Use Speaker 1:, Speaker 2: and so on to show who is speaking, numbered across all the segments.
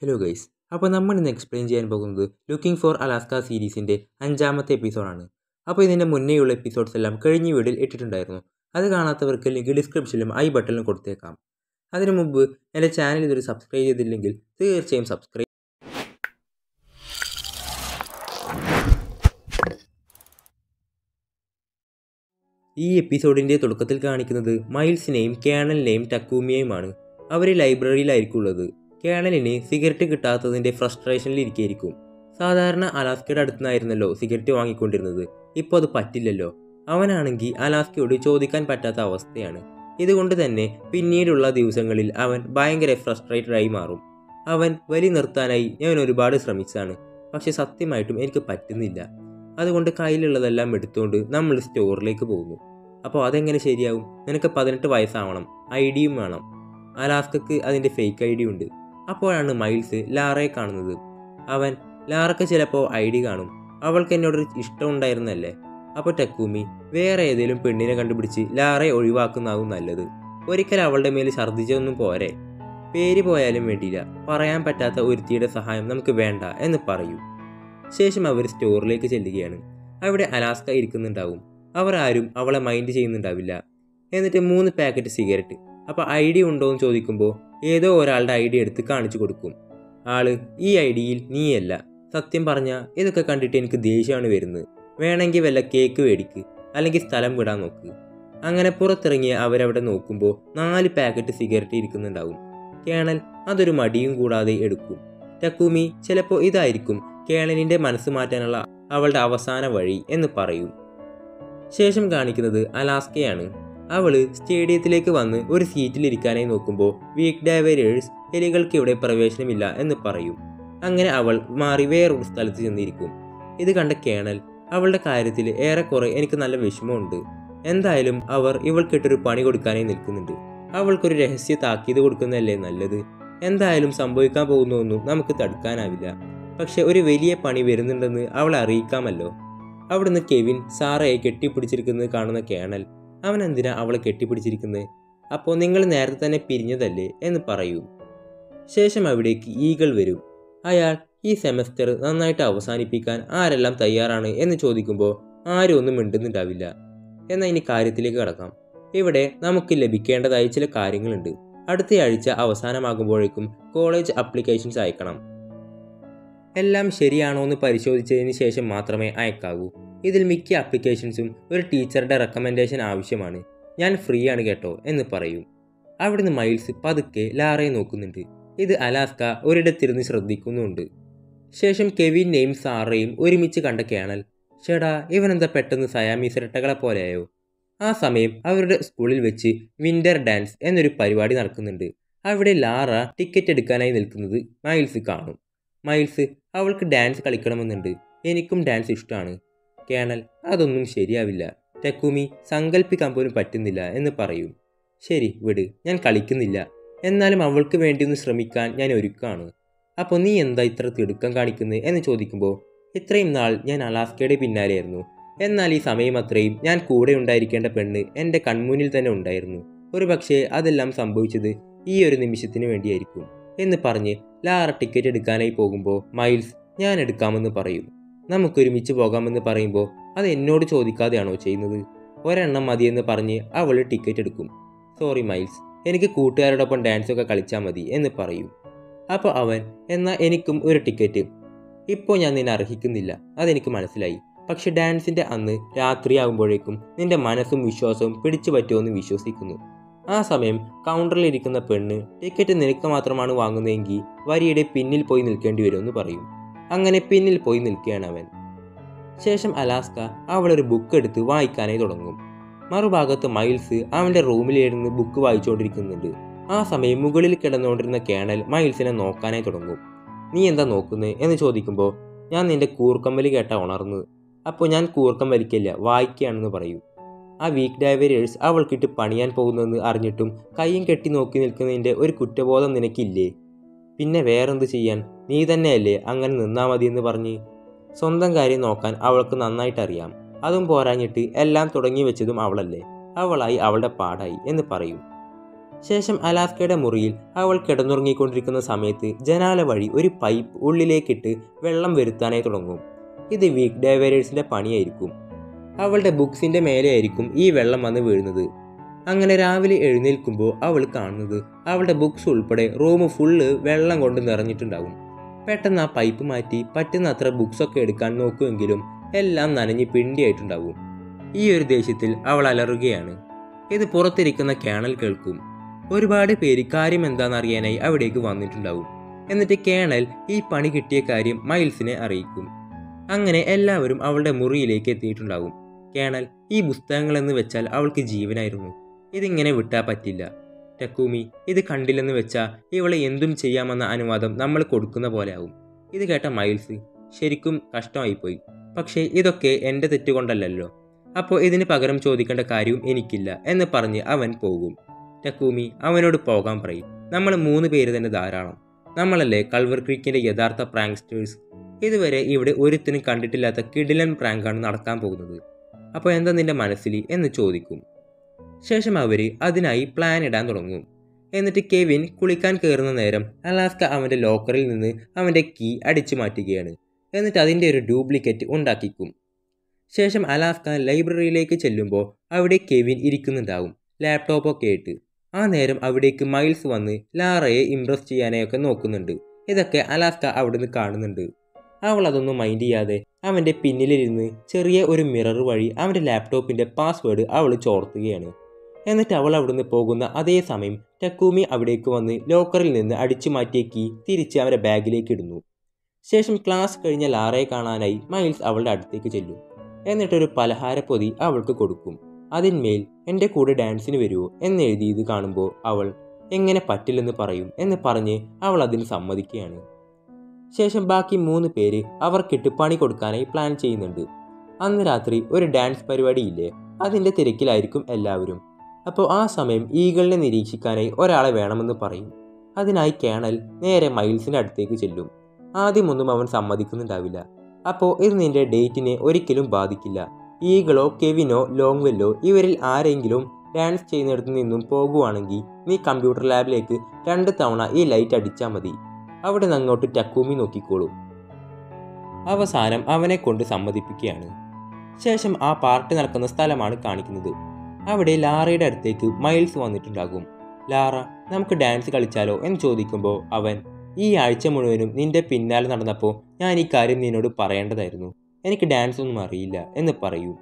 Speaker 1: hello guys അപ്പോൾ നമ്മൾ ഇന്ന് എക്സ്പ്ലെയിൻ ചെയ്യാൻ പോകുന്നത് ലുക്കിംഗ് ഫോർ അലാസ്ക സീരീസിൻ്റെ അഞ്ചാമത്തെ എപ്പിസോഡാണ് അപ്പോൾ ഇതിൻ്റെ മുന്നേയുള്ള എപ്പിസോഡ്സ് എല്ലാം കഴിഞ്ഞ വീഡിയോയിൽ ഇട്ടിട്ടുണ്ടായിരുന്നു അത് കാണാത്തവർക്ക് ലിങ്ക് ഡിസ്ക്രിപ്ഷനിലും ഐ ബട്ടണിലും കൊടുത്തേക്കാം അതിനു മുമ്പ് എൻ്റെ ചാനൽ ഇതൊരു സബ്സ്ക്രൈബ് ചെയ്തില്ലെങ്കിൽ തീർച്ചയായും സബ്സ്ക്രൈബ് ഈ എപ്പിസോഡിൻ്റെ തുടക്കത്തിൽ കാണിക്കുന്നത് മൈൽസിനെയും കേണലിനെയും ടക്കൂമിയെയുമാണ് അവർ ലൈബ്രറിയിലായിരിക്കും ഉള്ളത് കേണലിന് സിഗരറ്റ് കിട്ടാത്തതിൻ്റെ ഫ്രസ്ട്രേഷനിൽ ഇരിക്കുകയായിരിക്കും സാധാരണ അലാസ്കയുടെ അടുത്തുനിന്നായിരുന്നല്ലോ സിഗരറ്റ് വാങ്ങിക്കൊണ്ടിരുന്നത് ഇപ്പോൾ അത് പറ്റില്ലല്ലോ അവനാണെങ്കിൽ അലാസ്കയോട് ചോദിക്കാൻ പറ്റാത്ത അവസ്ഥയാണ് ഇതുകൊണ്ട് തന്നെ പിന്നീടുള്ള ദിവസങ്ങളിൽ അവൻ ഭയങ്കര ഫ്രസ്ട്രേറ്റഡ് ആയി മാറും അവൻ വലി നിർത്താനായി ഞാൻ ഒരുപാട് ശ്രമിച്ചാണ് പക്ഷെ സത്യമായിട്ടും എനിക്ക് പറ്റുന്നില്ല അതുകൊണ്ട് കയ്യിലുള്ളതെല്ലാം എടുത്തുകൊണ്ട് നമ്മൾ സ്റ്റോറിലേക്ക് പോകുന്നു അപ്പോൾ അതെങ്ങനെ ശരിയാവും നിനക്ക് പതിനെട്ട് വയസ്സാവണം ഐ ഡിയും വേണം അലാസ്കക്ക് അതിൻ്റെ ഫേക്ക് ഐ ഡി ഉണ്ട് അപ്പോഴാണ് മൈൽസ് ലാറയെ കാണുന്നത് അവൻ ലാറക്ക് ചിലപ്പോൾ ഐ ഡി കാണും അവൾക്ക് എന്നോടൊരു ഇഷ്ടം ഉണ്ടായിരുന്നല്ലേ അപ്പോൾ ടെക്കൂമി വേറെ ഏതെങ്കിലും പെണ്ണിനെ കണ്ടുപിടിച്ച് ലാറയെ ഒഴിവാക്കുന്നതാവും നല്ലത് ഒരിക്കൽ അവളുടെ മേൽ ഛർദ്ദിച്ചൊന്നും പോരെ പേര് പോയാലും വേണ്ടിയില്ല പറയാൻ പറ്റാത്ത ഒരുത്തിയുടെ സഹായം നമുക്ക് വേണ്ട എന്ന് പറയൂ ശേഷം അവർ സ്റ്റോറിലേക്ക് ചെല്ലുകയാണ് അവിടെ അലാസ്ക ഇരിക്കുന്നുണ്ടാവും അവർ ആരും അവളെ മൈൻഡ് ചെയ്യുന്നുണ്ടാവില്ല എന്നിട്ട് മൂന്ന് പാക്കറ്റ് സിഗരറ്റ് അപ്പോൾ ഐ ഡി ഉണ്ടോ എന്ന് ചോദിക്കുമ്പോൾ ഏതോ ഒരാളുടെ ഐ ഡി എടുത്ത് കാണിച്ചു കൊടുക്കും ആള് ഈ ഐ ഡിയിൽ നീയല്ല സത്യം പറഞ്ഞാൽ ഇതൊക്കെ കണ്ടിട്ട് എനിക്ക് ദേഷ്യമാണ് വരുന്നത് വേണമെങ്കിൽ വല്ല കേക്ക് മേടിക്ക് അല്ലെങ്കിൽ സ്ഥലം വിടാൻ നോക്ക് അങ്ങനെ പുറത്തിറങ്ങിയ അവരവിടെ നോക്കുമ്പോൾ നാല് പാക്കറ്റ് സിഗരറ്റ് ഇരിക്കുന്നുണ്ടാവും കേണൽ അതൊരു മടിയും കൂടാതെ എടുക്കും ടക്കൂമി ചിലപ്പോൾ ഇതായിരിക്കും കേണലിൻ്റെ മനസ്സ് മാറ്റാനുള്ള അവളുടെ അവസാന വഴി എന്ന് പറയും ശേഷം കാണിക്കുന്നത് അലാസ്കയാണ് അവള് സ്റ്റേഡിയത്തിലേക്ക് വന്ന് ഒരു സീറ്റിലിരിക്കാനായി നോക്കുമ്പോൾ വീക്ക് ഡൈവേഴ്സ് എലികൾക്ക് ഇവിടെ പ്രവേശനമില്ല എന്ന് പറയും അങ്ങനെ അവൾ മാറി വേറൊരു സ്ഥലത്ത് ചെന്നിരിക്കും ഇത് കണ്ട കേണൽ അവളുടെ കാര്യത്തിൽ ഏറെക്കുറെ എനിക്ക് നല്ല വിഷമമുണ്ട് എന്തായാലും അവർ ഇവൾക്കിട്ടൊരു പണി കൊടുക്കാനായി നിൽക്കുന്നുണ്ട് അവൾക്കൊരു രഹസ്യ താക്കീത് കൊടുക്കുന്നതല്ലേ നല്ലത് എന്തായാലും സംഭവിക്കാൻ പോകുന്നൊന്നും നമുക്ക് തടുക്കാനാവില്ല പക്ഷെ ഒരു വലിയ പണി വരുന്നുണ്ടെന്ന് അവളെ അറിയിക്കാമല്ലോ അവിടുന്ന് കെവിൻ സാറയെ കെട്ടിപ്പിടിച്ചിരിക്കുന്നത് കാണുന്ന കേണൽ അവൻ എന്തിനാ അവളെ കെട്ടിപ്പിടിച്ചിരിക്കുന്നത് അപ്പോൾ നിങ്ങൾ നേരത്തെ തന്നെ പിരിഞ്ഞതല്ലേ എന്ന് പറയൂ ശേഷം അവിടേക്ക് ഈകൾ വരും അയാൾ ഈ സെമസ്റ്റർ നന്നായിട്ട് അവസാനിപ്പിക്കാൻ ആരെല്ലാം തയ്യാറാണ് എന്ന് ചോദിക്കുമ്പോൾ ആരും ഒന്നും മിണ്ടുന്നുണ്ടാവില്ല എന്നാൽ ഇനി കാര്യത്തിലേക്ക് കടക്കാം ഇവിടെ നമുക്ക് ലഭിക്കേണ്ടതായ ചില കാര്യങ്ങളുണ്ട് അടുത്തയാഴ്ച അവസാനമാകുമ്പോഴേക്കും കോളേജ് അപ്ലിക്കേഷൻസ് അയക്കണം എല്ലാം ശരിയാണോ എന്ന് പരിശോധിച്ചതിന് ശേഷം മാത്രമേ അയക്കാവൂ ഇതിൽ മിക്ക ആപ്ലിക്കേഷൻസും ഒരു ടീച്ചറുടെ റെക്കമെൻഡേഷൻ ആവശ്യമാണ് ഞാൻ ഫ്രീ ആണ് കേട്ടോ എന്ന് പറയും അവിടുന്ന് മൈൽസ് പതുക്കെ ലാറയെ നോക്കുന്നുണ്ട് ഇത് അലാസ്ക ഒരിടത്തിരുന്ന് ശ്രദ്ധിക്കുന്നുണ്ട് ശേഷം കെവിനെയും സാറയും ഒരുമിച്ച് കണ്ട കേണൽ ചേടാ ഇവനെന്താ പെട്ടെന്ന് സയാമീസ് ഇരട്ടകളെ പോലെയായോ ആ സമയം അവരുടെ സ്കൂളിൽ വെച്ച് വിന്റർ ഡാൻസ് എന്നൊരു പരിപാടി നടക്കുന്നുണ്ട് അവിടെ ലാറ ടിക്കറ്റ് എടുക്കാനായി നിൽക്കുന്നത് മൈൽസ് കാണും മൈൽസ് അവൾക്ക് ഡാൻസ് കളിക്കണമെന്നുണ്ട് എനിക്കും ഡാൻസ് ഇഷ്ടമാണ് കേണൽ അതൊന്നും ശരിയാവില്ല ടെക്കുമി സങ്കല്പിക്കാൻ പോലും പറ്റുന്നില്ല എന്ന് പറയും ശരി വിട് ഞാൻ കളിക്കുന്നില്ല എന്നാലും അവൾക്ക് വേണ്ടി ഒന്ന് ശ്രമിക്കാൻ ഞാൻ ഒരുക്കാണ് അപ്പോൾ നീ എന്താ ഇത്ര തിടുക്കം കാണിക്കുന്നത് എന്ന് ചോദിക്കുമ്പോൾ ഇത്രയും നാൾ ഞാൻ അലാസ്കയുടെ പിന്നാലെയായിരുന്നു എന്നാൽ ഈ സമയം അത്രയും ഞാൻ കൂടെ ഉണ്ടായിരിക്കേണ്ട പെണ്ണ് എൻ്റെ കൺമുന്നിൽ തന്നെ ഉണ്ടായിരുന്നു ഒരു പക്ഷേ അതെല്ലാം സംഭവിച്ചത് ഈ ഒരു നിമിഷത്തിന് വേണ്ടിയായിരിക്കും എന്ന് പറഞ്ഞ് ലാറ ടിക്കറ്റ് എടുക്കാനായി പോകുമ്പോൾ മൈൽസ് ഞാൻ എടുക്കാമെന്ന് പറയും നമുക്കൊരുമിച്ച് പോകാമെന്ന് പറയുമ്പോൾ അത് എന്നോട് ചോദിക്കാതെയാണോ ചെയ്യുന്നത് ഒരെണ്ണം മതിയെന്ന് പറഞ്ഞ് അവൾ ടിക്കറ്റ് എടുക്കും സോറി മൈൽസ് എനിക്ക് കൂട്ടുകാരോടൊപ്പം ഡാൻസൊക്കെ കളിച്ചാൽ മതി എന്ന് പറയും അപ്പോൾ അവൻ എന്നാൽ എനിക്കും ഒരു ടിക്കറ്റ് ഇപ്പോൾ ഞാൻ നിന്നെ അർഹിക്കുന്നില്ല അതെനിക്ക് മനസ്സിലായി പക്ഷെ ഡാൻസിൻ്റെ അന്ന് രാത്രിയാകുമ്പോഴേക്കും നിന്റെ മനസ്സും വിശ്വാസവും പിടിച്ചു പറ്റുമെന്ന് വിശ്വസിക്കുന്നു ആ സമയം കൗണ്ടറിലിരിക്കുന്ന പെണ്ണ് ടിക്കറ്റ് നിനക്ക് മാത്രമാണ് വാങ്ങുന്നതെങ്കിൽ വരിയുടെ പിന്നിൽ പോയി നിൽക്കേണ്ടി വരുമെന്ന് പറയും അങ്ങനെ പിന്നിൽ പോയി നിൽക്കുകയാണ് അവൻ ശേഷം അലാസ്ക അവളൊരു ബുക്ക് എടുത്ത് വായിക്കാനായി തുടങ്ങും മറുഭാഗത്ത് മൈൽസ് അവൻ്റെ റൂമിലിരുന്ന് ബുക്ക് വായിച്ചുകൊണ്ടിരിക്കുന്നുണ്ട് ആ സമയം മുകളിൽ കിടന്നുകൊണ്ടിരുന്ന കേണൽ മൈൽസിനെ നോക്കാനായി തുടങ്ങും നീ എന്താ നോക്കുന്നത് എന്ന് ചോദിക്കുമ്പോൾ ഞാൻ നിന്റെ കൂർക്കമ്പലി കേട്ട ഉണർന്നത് അപ്പോൾ ഞാൻ കൂർക്കം വലിക്കില്ല വായിക്കുകയാണെന്ന് പറയും ആ വീക്ക് ഡൈവേഴ്സ് അവൾക്കിട്ട് പണിയാൻ പോകുന്നതെന്ന് അറിഞ്ഞിട്ടും കൈയും കെട്ടി നോക്കി നിൽക്കുന്നതിൻ്റെ ഒരു കുറ്റബോധം നിനക്കില്ലേ പിന്നെ വേറെന്ത് ചെയ്യാൻ നീ തന്നെയല്ലേ അങ്ങനെ നിന്നാ മതിയെന്ന് പറഞ്ഞ് സ്വന്തം കാര്യം നോക്കാൻ അവൾക്ക് നന്നായിട്ട് അറിയാം അതും പോരാഞ്ഞിട്ട് എല്ലാം തുടങ്ങി വെച്ചതും അവളല്ലേ അവളായി അവളുടെ പാടായി എന്ന് പറയും ശേഷം അലാസ്കയുടെ മുറിയിൽ അവൾ കിടന്നുറങ്ങിക്കൊണ്ടിരിക്കുന്ന സമയത്ത് ജനാല വഴി ഒരു പൈപ്പ് ഉള്ളിലേക്കിട്ട് വെള്ളം വരുത്താനായി തുടങ്ങും ഇത് വീക്ക് ഡൈവേഴ്സിൻ്റെ പണിയായിരിക്കും അവളുടെ ബുക്സിൻ്റെ മേലെയായിരിക്കും ഈ വെള്ളം വന്ന് വീഴുന്നത് അങ്ങനെ രാവിലെ എഴുന്നേൽക്കുമ്പോൾ അവൾ കാണുന്നത് അവളുടെ ബുക്സ് ഉൾപ്പെടെ റൂം ഫുള്ള് വെള്ളം കൊണ്ട് നിറഞ്ഞിട്ടുണ്ടാകും പെട്ടെന്ന് ആ പൈപ്പ് മാറ്റി പറ്റുന്ന അത്ര ബുക്സൊക്കെ എടുക്കാൻ നോക്കുമെങ്കിലും എല്ലാം നനഞ്ഞ് പിണ്ടിയായിട്ടുണ്ടാകും ഈ ഒരു ദേഷ്യത്തിൽ അവൾ അലറുകയാണ് ഇത് പുറത്തിരിക്കുന്ന കേണൽ കേൾക്കും ഒരുപാട് പേര് കാര്യം എന്താണെന്ന് അറിയാനായി അവിടേക്ക് വന്നിട്ടുണ്ടാവും എന്നിട്ട് കേണൽ ഈ പണി കിട്ടിയ കാര്യം മൈൽസിനെ അറിയിക്കും അങ്ങനെ എല്ലാവരും അവളുടെ മുറിയിലേക്ക് എത്തിയിട്ടുണ്ടാകും കേണൽ ഈ പുസ്തകങ്ങളെന്ന് വെച്ചാൽ അവൾക്ക് ജീവനായിരുന്നു ഇതിങ്ങനെ വിട്ടാ പറ്റില്ല ടക്കൂമി ഇത് കണ്ടില്ലെന്ന് വെച്ചാൽ ഇവളെ എന്തും ചെയ്യാമെന്ന അനുവാദം നമ്മൾ കൊടുക്കുന്ന പോലെ ആവും ഇത് കേട്ട മൈൽസ് ശരിക്കും കഷ്ടമായിപ്പോയി പക്ഷേ ഇതൊക്കെ എൻ്റെ തെറ്റുകൊണ്ടല്ലല്ലോ അപ്പോൾ ഇതിന് പകരം ചോദിക്കേണ്ട കാര്യവും എനിക്കില്ല എന്ന് പറഞ്ഞ് അവൻ പോകും ടക്കൂമി അവനോട് പോകാൻ പറയും നമ്മൾ മൂന്ന് പേര് തന്നെ ധാരാളം നമ്മളല്ലേ കൾവർ ക്രീക്കിൻ്റെ യഥാർത്ഥ പ്രാങ്സ്റ്റേഴ്സ് ഇതുവരെ ഇവിടെ ഒരുത്തിനും കണ്ടിട്ടില്ലാത്ത കിടിലൻ പ്രാങ്കാണ് നടക്കാൻ പോകുന്നത് അപ്പോൾ എന്താ നിന്റെ മനസ്സിൽ എന്ന് ചോദിക്കും ശേഷം അവർ അതിനായി പ്ലാൻ ഇടാൻ തുടങ്ങും എന്നിട്ട് കെവിൻ കുളിക്കാൻ കയറുന്ന നേരം അലാസ്ക അവൻ്റെ ലോക്കറിൽ നിന്ന് അവൻ്റെ കീ അടിച്ചു മാറ്റുകയാണ് എന്നിട്ട് അതിൻ്റെ ഒരു ഡ്യൂപ്ലിക്കേറ്റ് ഉണ്ടാക്കിക്കും ശേഷം അലാസ്ക ലൈബ്രറിയിലേക്ക് ചെല്ലുമ്പോൾ അവിടെ കെവിൻ ഇരിക്കുന്നുണ്ടാവും ലാപ്ടോപ്പൊക്കെ ആയിട്ട് ആ നേരം അവിടേക്ക് മൈൽസ് വന്ന് ലാറയെ ഇംപ്രസ് ചെയ്യാനായൊക്കെ നോക്കുന്നുണ്ട് ഇതൊക്കെ അലാസ്ക അവിടുന്ന് കാണുന്നുണ്ട് അവൾ അതൊന്നും മൈൻഡ് ചെയ്യാതെ അവൻ്റെ പിന്നിലിരുന്ന് ചെറിയ ഒരു മിറർ വഴി അവൻ്റെ ലാപ്ടോപ്പിൻ്റെ പാസ്വേഡ് അവൾ ചോർത്തുകയാണ് എന്നിട്ട് അവൾ അവിടുന്ന് പോകുന്ന അതേ സമയം ടക്കൂമി അവിടേക്ക് വന്ന് ലോക്കറിൽ നിന്ന് അടിച്ചു മാറ്റിയ കീ തിരിച്ച് അവരുടെ ബാഗിലേക്ക് ഇടുന്നു ശേഷം ക്ലാസ് കഴിഞ്ഞ ലാറയെ കാണാനായി മൈൽസ് അവളുടെ അടുത്തേക്ക് ചെല്ലും എന്നിട്ടൊരു പലഹാരപ്പൊതി അവൾക്ക് കൊടുക്കും അതിന്മേൽ എൻ്റെ കൂടെ ഡാൻസിന് വരുമോ എന്നെഴുതിയത് കാണുമ്പോൾ അവൾ എങ്ങനെ പറ്റില്ലെന്ന് പറയും എന്ന് പറഞ്ഞ് അവൾ അതിന് സമ്മതിക്കുകയാണ് ശേഷം ബാക്കി മൂന്ന് പേര് അവർക്കിട്ട് പണി കൊടുക്കാനായി പ്ലാൻ ചെയ്യുന്നുണ്ട് അന്ന് രാത്രി ഒരു ഡാൻസ് പരിപാടിയില്ലേ അതിൻ്റെ തിരക്കിലായിരിക്കും എല്ലാവരും അപ്പോൾ ആ സമയം ഈഗിളിനെ നിരീക്ഷിക്കാനായി ഒരാളെ വേണമെന്ന് പറയും അതിനായി കേണൽ നേരെ മൈൽസിൻ്റെ അടുത്തേക്ക് ചെല്ലും ആദ്യമൊന്നും അവൻ സമ്മതിക്കുന്നുണ്ടാവില്ല അപ്പോൾ ഇത് നിന്റെ ഡേറ്റിനെ ഒരിക്കലും ബാധിക്കില്ല ഈഗിളോ കെവിനോ ലോങ്വെല്ലോ ഇവരിൽ ആരെങ്കിലും ഡാൻസ് ചെയ്യുന്നിടത്ത് നിന്നും പോകുവാണെങ്കിൽ നീ കമ്പ്യൂട്ടർ ലാബിലേക്ക് രണ്ട് തവണ ഈ ലൈറ്റ് അടിച്ചാൽ മതി അവിടെ നിന്ന് അങ്ങോട്ട് ടക്കൂമി നോക്കിക്കോളും അവസാനം അവനെ കൊണ്ട് സമ്മതിപ്പിക്കുകയാണ് ശേഷം ആ പാർട്ടി നടക്കുന്ന സ്ഥലമാണ് കാണിക്കുന്നത് അവിടെ ലാറയുടെ അടുത്തേക്ക് മൈൽസ് വന്നിട്ടുണ്ടാകും ലാറ നമുക്ക് ഡാൻസ് കളിച്ചാലോ എന്ന് ചോദിക്കുമ്പോൾ അവൻ ഈ ആഴ്ച മുഴുവനും നിന്റെ പിന്നാലെ നടന്നപ്പോൾ ഞാൻ ഈ കാര്യം നിന്നോട് പറയേണ്ടതായിരുന്നു എനിക്ക് ഡാൻസ് ഒന്നും അറിയില്ല എന്ന് പറയൂ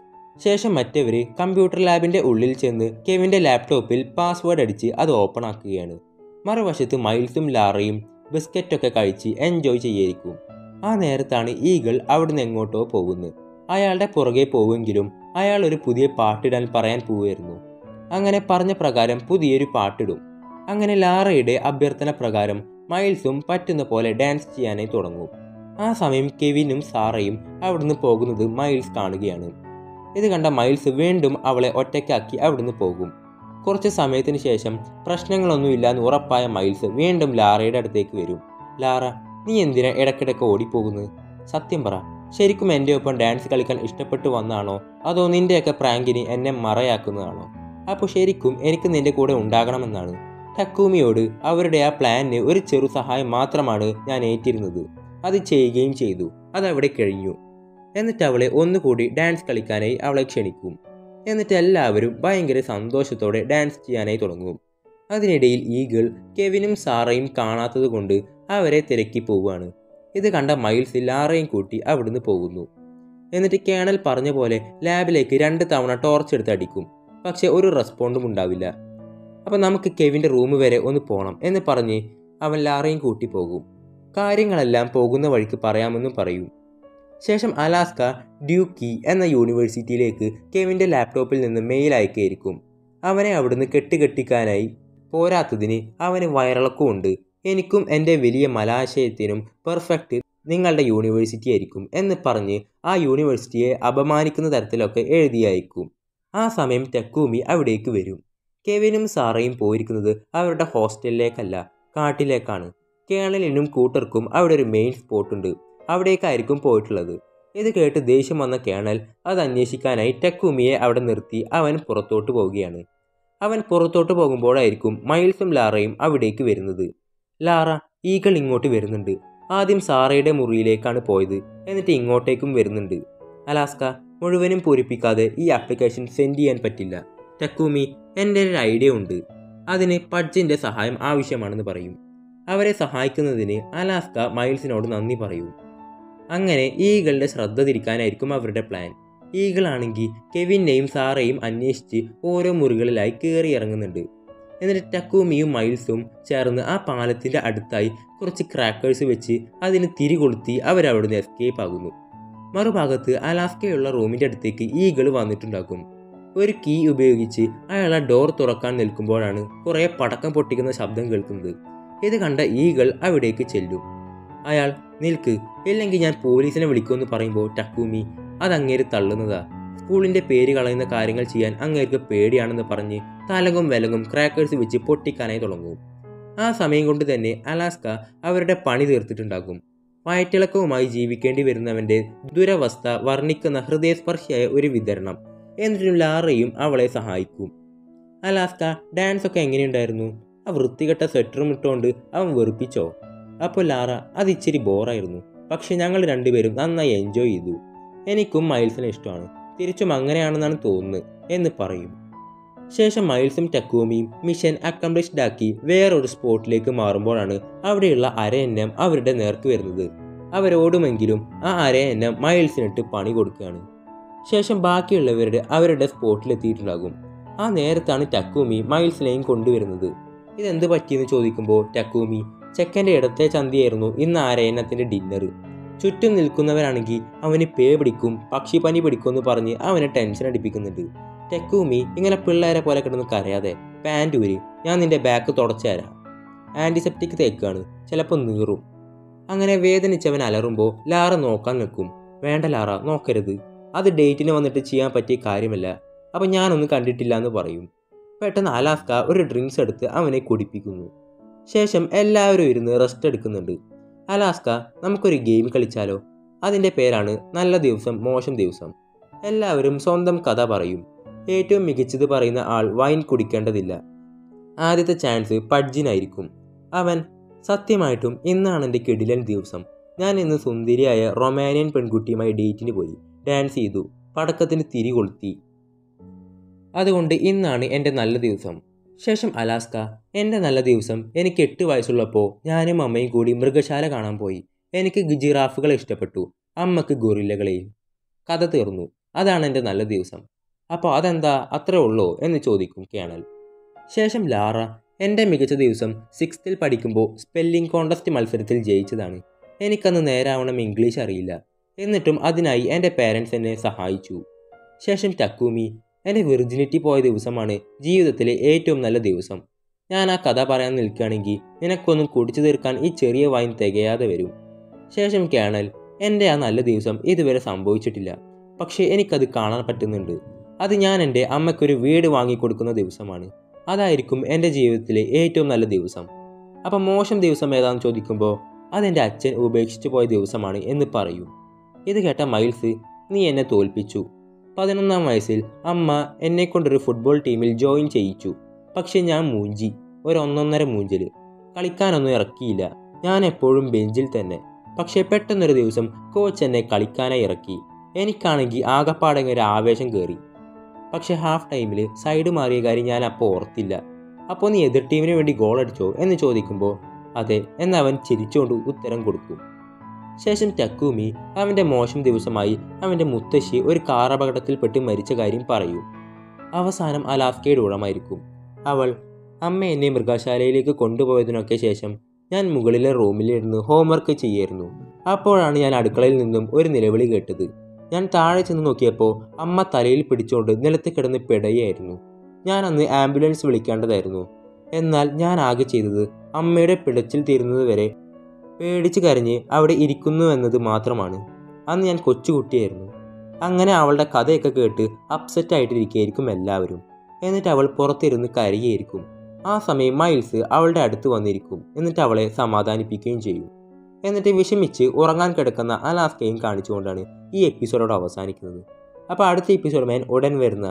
Speaker 1: ശേഷം മറ്റവർ കമ്പ്യൂട്ടർ ലാബിൻ്റെ ഉള്ളിൽ ചെന്ന് കെവിൻ്റെ ലാപ്ടോപ്പിൽ പാസ്വേഡ് അടിച്ച് അത് ഓപ്പൺ ആക്കുകയാണ് മറുവശത്ത് മൈൽസും ലാറയും ബിസ്ക്കറ്റൊക്കെ കഴിച്ച് എൻജോയ് ചെയ്യായിരിക്കും ആ നേരത്താണ് ഈഗിൾ അവിടുന്ന് എങ്ങോട്ടോ പോകുന്നത് അയാളുടെ പുറകെ പോവുമെങ്കിലും അയാൾ ഒരു പുതിയ പാട്ടിടാൻ പറയാൻ പോവുമായിരുന്നു അങ്ങനെ പറഞ്ഞ പ്രകാരം പുതിയൊരു പാട്ടിടും അങ്ങനെ ലാറയുടെ അഭ്യർത്ഥന പ്രകാരം മൈൽസും പറ്റുന്ന പോലെ ഡാൻസ് ചെയ്യാനായി തുടങ്ങും ആ സമയം കെവിനും സാറയും അവിടുന്ന് പോകുന്നത് മൈൽസ് കാണുകയാണ് ഇത് കണ്ട മൈൽസ് വീണ്ടും അവളെ ഒറ്റയ്ക്കാക്കി അവിടുന്ന് പോകും കുറച്ച് സമയത്തിന് ശേഷം പ്രശ്നങ്ങളൊന്നുമില്ല എന്ന് ഉറപ്പായ മൈൽസ് വീണ്ടും ലാറയുടെ അടുത്തേക്ക് വരും ലാറ നീ എന്തിനാ ഇടയ്ക്കിടയ്ക്ക് ഓടിപ്പോകുന്നത് സത്യം പറ ശരിക്കും എൻ്റെ ഒപ്പം ഡാൻസ് കളിക്കാൻ ഇഷ്ടപ്പെട്ടു വന്നാണോ അതോ നിന്റെയൊക്കെ പ്രാങ്കിന് എന്നെ മറയാക്കുന്നതാണോ അപ്പോൾ ശരിക്കും എനിക്ക് നിന്റെ കൂടെ ഉണ്ടാകണമെന്നാണ് ടക്കൂമിയോട് അവരുടെ ആ പ്ലാനിന് ഒരു ചെറു സഹായം മാത്രമാണ് ഞാൻ ഏറ്റിരുന്നത് അത് ചെയ്യുകയും ചെയ്തു അതവിടെ കഴിഞ്ഞു എന്നിട്ട് അവളെ ഒന്നുകൂടി ഡാൻസ് കളിക്കാനായി അവളെ ക്ഷണിക്കും എന്നിട്ട് എല്ലാവരും ഭയങ്കര സന്തോഷത്തോടെ ഡാൻസ് ചെയ്യാനായി തുടങ്ങും അതിനിടയിൽ ഈഗിൾ കെവിനും സാറയും കാണാത്തത് കൊണ്ട് അവരെ തിരക്കി പോവുകയാണ് ഇത് കണ്ട മൈൽസ് ലാറയും കൂട്ടി അവിടുന്ന് പോകുന്നു എന്നിട്ട് കേണൽ പറഞ്ഞ പോലെ ലാബിലേക്ക് രണ്ട് തവണ ടോർച്ച് എടുത്ത് അടിക്കും പക്ഷെ ഒരു റെസ്പോണ്ടും ഉണ്ടാവില്ല അപ്പം നമുക്ക് കെവിൻ്റെ റൂം വരെ ഒന്ന് പോകണം എന്ന് പറഞ്ഞ് അവൻ ലാറയും കൂട്ടി പോകും കാര്യങ്ങളെല്ലാം പോകുന്ന വഴിക്ക് പറയാമെന്നും പറയും ശേഷം അലാസ്ക ഡ്യൂക്കി എന്ന യൂണിവേഴ്സിറ്റിയിലേക്ക് കെവിൻ്റെ ലാപ്ടോപ്പിൽ നിന്ന് മെയിൽ അയക്കുകയായിരിക്കും അവനെ അവിടുന്ന് കെട്ടുകെട്ടിക്കാനായി പോരാത്തതിന് അവന് വയറിളക്കമുണ്ട് എനിക്കും എൻ്റെ വലിയ മലാശയത്തിനും പെർഫെക്റ്റ് നിങ്ങളുടെ യൂണിവേഴ്സിറ്റി ആയിരിക്കും എന്ന് പറഞ്ഞ് ആ യൂണിവേഴ്സിറ്റിയെ അപമാനിക്കുന്ന തരത്തിലൊക്കെ എഴുതി അയക്കും ആ സമയം ടെക്കൂമി അവിടേക്ക് വരും കെവിനും സാറയും പോയിരിക്കുന്നത് അവരുടെ ഹോസ്റ്റലിലേക്കല്ല കാട്ടിലേക്കാണ് കേണലിനും കൂട്ടർക്കും അവിടെ ഒരു മെയിൻ സ്പോട്ടുണ്ട് അവിടേക്കായിരിക്കും പോയിട്ടുള്ളത് ഇത് കേട്ട് ദേഷ്യം വന്ന കേണൽ അത് അന്വേഷിക്കാനായി ടെക്കൂമിയെ അവിടെ നിർത്തി അവൻ പുറത്തോട്ട് പോവുകയാണ് അവൻ പുറത്തോട്ട് പോകുമ്പോഴായിരിക്കും മൈൽസും ലാറയും അവിടേക്ക് വരുന്നത് ലാറ ഈകൾ ഇങ്ങോട്ട് വരുന്നുണ്ട് ആദ്യം സാറയുടെ മുറിയിലേക്കാണ് പോയത് എന്നിട്ട് ഇങ്ങോട്ടേക്കും വരുന്നുണ്ട് അലാസ്ക മുഴുവനും പൂരിപ്പിക്കാതെ ഈ ആപ്ലിക്കേഷൻ സെൻഡ് ചെയ്യാൻ പറ്റില്ല ടക്കൂമി എൻ്റെ ഒരു ഐഡിയ ഉണ്ട് അതിന് പഡ്ജിൻ്റെ സഹായം ആവശ്യമാണെന്ന് പറയും അവരെ സഹായിക്കുന്നതിന് അലാസ്ക മൈൽസിനോട് നന്ദി പറയും അങ്ങനെ ഈകളുടെ ശ്രദ്ധ തിരിക്കാനായിരിക്കും അവരുടെ പ്ലാൻ ഈകളാണെങ്കിൽ കെവിനെയും സാറയും അന്വേഷിച്ച് ഓരോ മുറികളിലായി കയറി ഇറങ്ങുന്നുണ്ട് എന്നിട്ട് ടക്കൂമിയും മൈൽസും ചേർന്ന് ആ പാലത്തിൻ്റെ അടുത്തായി കുറച്ച് ക്രാക്കേഴ്സ് വെച്ച് അതിന് തിരി കൊളുത്തി അവരവിടുന്ന് എസ്കേപ്പ് ആകുന്നു മറുഭാഗത്ത് അലാസ്കയുള്ള റൂമിൻ്റെ അടുത്തേക്ക് ഈകൾ വന്നിട്ടുണ്ടാകും ഒരു കീ ഉപയോഗിച്ച് അയാൾ ആ ഡോർ തുറക്കാൻ നിൽക്കുമ്പോഴാണ് കുറേ പടക്കം പൊട്ടിക്കുന്ന ശബ്ദം കേൾക്കുന്നത് ഇത് കണ്ട ഈകൾ അവിടേക്ക് ചെല്ലും അയാൾ നിൽക്ക് ഇല്ലെങ്കിൽ ഞാൻ പോലീസിനെ വിളിക്കുമെന്ന് പറയുമ്പോൾ ടക്കൂമി അത് അങ്ങേര് തള്ളുന്നതാ സ്കൂളിന്റെ പേര് കളയുന്ന കാര്യങ്ങൾ ചെയ്യാൻ അങ്ങേർക്ക് പേടിയാണെന്ന് പറഞ്ഞ് തലകും വിലങ്ങും ക്രാക്കേഴ്സ് വെച്ച് പൊട്ടിക്കാനായി തുടങ്ങും ആ സമയം കൊണ്ട് തന്നെ അലാസ്ക അവരുടെ പണി തീർത്തിട്ടുണ്ടാകും വയറ്റിളക്കവുമായി ജീവിക്കേണ്ടി വരുന്നവന്റെ ദുരവസ്ഥ വർണ്ണിക്കുന്ന ഹൃദയസ്പർശിയായ ഒരു വിതരണം എന്നിട്ടും ലാറയും അവളെ സഹായിക്കും അലാസ്ക ഡാൻസ് ഒക്കെ എങ്ങനെയുണ്ടായിരുന്നു ആ വൃത്തികെട്ട സ്വെറ്ററും ഇട്ടുകൊണ്ട് അവൻ വെറുപ്പിച്ചോ അപ്പോൾ ലാറ അത് ഇച്ചിരി ബോറായിരുന്നു പക്ഷെ ഞങ്ങൾ രണ്ടുപേരും നന്നായി എൻജോയ് ചെയ്തു എനിക്കും മൈൽസിനെ ഇഷ്ടമാണ് തിരിച്ചും അങ്ങനെയാണെന്നാണ് തോന്നുന്നത് എന്ന് പറയും ശേഷം മൈൽസും ടക്കൂമിയും മിഷൻ അക്കംപ്ലിഷ്ഡ് ആക്കി വേറൊരു സ്പോട്ടിലേക്ക് മാറുമ്പോഴാണ് അവിടെയുള്ള അരയന്നം അവരുടെ നേർക്ക് വരുന്നത് അവരോടുമെങ്കിലും ആ അരയന്നം മൈൽസിനിട്ട് പണി കൊടുക്കുകയാണ് ശേഷം ബാക്കിയുള്ളവരുടെ അവരുടെ സ്പോട്ടിലെത്തിയിട്ടുണ്ടാകും ആ നേരത്താണ് ടക്കൂമി മൈൽസിനെയും കൊണ്ടുവരുന്നത് ഇതെന്ത് പറ്റിയെന്ന് ചോദിക്കുമ്പോൾ ടക്കൂമി ചെക്കൻ്റെ ഇടത്തെ ചന്തിയായിരുന്നു ഇന്ന് ആരയന്നത്തിൻ്റെ ഡിന്നർ ചുറ്റും നിൽക്കുന്നവരാണെങ്കിൽ അവന് പേ പിടിക്കും പക്ഷിപ്പനി പിടിക്കുമെന്ന് പറഞ്ഞ് അവനെ ടെൻഷൻ അടിപ്പിക്കുന്നുണ്ട് ടെക്കൂമി ഇങ്ങനെ പിള്ളേരെ പോലെ കിടന്ന് കരയാതെ പാൻറ് ഊരി ഞാൻ നിന്റെ ബാക്ക് തുടച്ചു തരാം ആൻറ്റിസെപ്റ്റിക് തേക്കാണ് ചിലപ്പോൾ നീറും അങ്ങനെ വേദനിച്ചവൻ അലറുമ്പോൾ ലാറ നോക്കാൻ നിൽക്കും വേണ്ട ലാറ നോക്കരുത് അത് ഡേറ്റിന് വന്നിട്ട് ചെയ്യാൻ പറ്റിയ കാര്യമല്ല അപ്പം ഞാനൊന്നും കണ്ടിട്ടില്ല എന്ന് പറയും പെട്ടെന്ന് അലാസ്ക ഒരു ഡ്രിങ്ക്സ് എടുത്ത് അവനെ കുടിപ്പിക്കുന്നു ശേഷം എല്ലാവരും ഇരുന്ന് റെസ്റ്റ് എടുക്കുന്നുണ്ട് അലാസ്ക നമുക്കൊരു ഗെയിം കളിച്ചാലോ അതിൻ്റെ പേരാണ് നല്ല ദിവസം മോശം ദിവസം എല്ലാവരും സ്വന്തം കഥ പറയും ഏറ്റവും മികച്ചത് പറയുന്ന ആൾ വൈൻ കുടിക്കേണ്ടതില്ല ആദ്യത്തെ ചാൻസ് പഡ്ജിനായിരിക്കും അവൻ സത്യമായിട്ടും ഇന്നാണ് എൻ്റെ കിടിലൻ ദിവസം ഞാൻ ഇന്ന് സുന്ദരിയായ റൊമാനിയൻ പെൺകുട്ടിയുമായി ഡേറ്റിന് പോയി ഡാൻസ് ചെയ്തു പടക്കത്തിന് തിരി കൊളുത്തി അതുകൊണ്ട് ഇന്നാണ് എൻ്റെ നല്ല ദിവസം ശേഷം അലാസ്ക എൻ്റെ നല്ല ദിവസം എനിക്ക് എട്ട് വയസ്സുള്ളപ്പോൾ ഞാനും അമ്മയും കൂടി മൃഗശാല കാണാൻ പോയി എനിക്ക് ജിറാഫുകളെ ഇഷ്ടപ്പെട്ടു അമ്മക്ക് ഗൊറില്ലകളെയും കഥ തീർന്നു അതാണ് എൻ്റെ നല്ല ദിവസം അപ്പോൾ അതെന്താ അത്രേ ഉള്ളോ എന്ന് ചോദിക്കും കേണൽ ശേഷം ലാറ എൻ്റെ മികച്ച ദിവസം സിക്സ്ത്തിൽ പഠിക്കുമ്പോൾ സ്പെല്ലിംഗ് കോണ്ടസ്റ്റ് മത്സരത്തിൽ ജയിച്ചതാണ് എനിക്കന്ന് നേരാവണം ഇംഗ്ലീഷ് അറിയില്ല എന്നിട്ടും അതിനായി എൻ്റെ പേരൻസ് എന്നെ സഹായിച്ചു ശേഷം ടക്കൂമി എൻ്റെ വിർജിനിറ്റി പോയ ദിവസമാണ് ജീവിതത്തിലെ ഏറ്റവും നല്ല ദിവസം ഞാൻ ആ കഥ പറയാൻ നിൽക്കുകയാണെങ്കിൽ നിനക്കൊന്നും കുടിച്ചു തീർക്കാൻ ഈ ചെറിയ വൈൻ തികയാതെ വരും ശേഷം കേണൽ എൻ്റെ ആ നല്ല ദിവസം ഇതുവരെ സംഭവിച്ചിട്ടില്ല പക്ഷേ എനിക്കത് കാണാൻ പറ്റുന്നുണ്ട് അത് ഞാൻ എൻ്റെ അമ്മയ്ക്കൊരു വീട് വാങ്ങിക്കൊടുക്കുന്ന ദിവസമാണ് അതായിരിക്കും എൻ്റെ ജീവിതത്തിലെ ഏറ്റവും നല്ല ദിവസം അപ്പം മോശം ദിവസം ഏതാണെന്ന് ചോദിക്കുമ്പോൾ അതെൻ്റെ അച്ഛൻ ഉപേക്ഷിച്ചു പോയ ദിവസമാണ് എന്ന് പറയും ഇത് കേട്ട മൈൽസ് നീ എന്നെ തോൽപ്പിച്ചു പതിനൊന്നാം വയസ്സിൽ അമ്മ എന്നെ കൊണ്ടൊരു ഫുട്ബോൾ ടീമിൽ ജോയിൻ ചെയ്യിച്ചു പക്ഷെ ഞാൻ മൂഞ്ചി ഒരു ഒന്നൊന്നര മൂഞ്ചൽ കളിക്കാനൊന്നും ഇറക്കിയില്ല ഞാൻ എപ്പോഴും ബെഞ്ചിൽ തന്നെ പക്ഷേ പെട്ടെന്നൊരു ദിവസം കോച്ച് എന്നെ കളിക്കാനായി ഇറക്കി എനിക്കാണെങ്കിൽ ആകപ്പാടെ ഒരു ആവേശം കയറി പക്ഷെ ഹാഫ് ടൈമിൽ സൈഡ് മാറിയ കാര്യം ഞാൻ അപ്പോൾ ഓർത്തില്ല അപ്പോൾ നീ എതിർ ടീമിന് വേണ്ടി ഗോൾ അടിച്ചോ എന്ന് ചോദിക്കുമ്പോൾ അതെ എന്നവൻ ചിരിച്ചുകൊണ്ട് ഉത്തരം കൊടുക്കും ശേഷം ടക്കൂമി അവൻ്റെ മോശം ദിവസമായി അവൻ്റെ മുത്തശ്ശി ഒരു കാർ അപകടത്തിൽപ്പെട്ട് മരിച്ച കാര്യം പറയും അവസാനം അലാസ്കയുടെ ഉടമായിരിക്കും അവൾ അമ്മ എന്നെ മൃഗശാലയിലേക്ക് കൊണ്ടുപോയതിനൊക്കെ ശേഷം ഞാൻ മുകളിലെ റൂമിലിരുന്ന് ഹോംവർക്ക് ചെയ്യായിരുന്നു അപ്പോഴാണ് ഞാൻ അടുക്കളയിൽ നിന്നും ഒരു നിലവിളി കേട്ടത് ഞാൻ താഴെ ചെന്ന് നോക്കിയപ്പോൾ അമ്മ തലയിൽ പിടിച്ചുകൊണ്ട് നിലത്ത് കിടന്ന് പിടയായിരുന്നു ഞാൻ അന്ന് ആംബുലൻസ് വിളിക്കേണ്ടതായിരുന്നു എന്നാൽ ഞാൻ ആകെ ചെയ്തത് അമ്മയുടെ പിടച്ചിൽ തീരുന്നത് വരെ പേടിച്ച് കരഞ്ഞ് അവിടെ ഇരിക്കുന്നു എന്നത് മാത്രമാണ് അന്ന് ഞാൻ കൊച്ചുകുട്ടിയായിരുന്നു അങ്ങനെ അവളുടെ കഥയൊക്കെ കേട്ട് അപ്സെറ്റ് ആയിട്ടിരിക്കുകയായിരിക്കും എല്ലാവരും എന്നിട്ട് അവൾ പുറത്തിരുന്ന് കരയായിരിക്കും ആ സമയം മൈൽസ് അവളുടെ അടുത്ത് വന്നിരിക്കും എന്നിട്ട് അവളെ സമാധാനിപ്പിക്കുകയും ചെയ്യും എന്നിട്ട് വിഷമിച്ച് ഉറങ്ങാൻ കിടക്കുന്ന അലാസ്കയും കാണിച്ചുകൊണ്ടാണ് ഈ എപ്പിസോഡോട് അവസാനിക്കുന്നത് അപ്പോൾ അടുത്ത എപ്പിസോഡ് ഞാൻ ഉടൻ വരുന്നതാണ്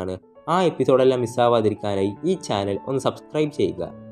Speaker 1: ആ എപ്പിസോഡെല്ലാം മിസ്സാവാതിരിക്കാനായി ഈ ചാനൽ ഒന്ന് സബ്സ്ക്രൈബ് ചെയ്യുക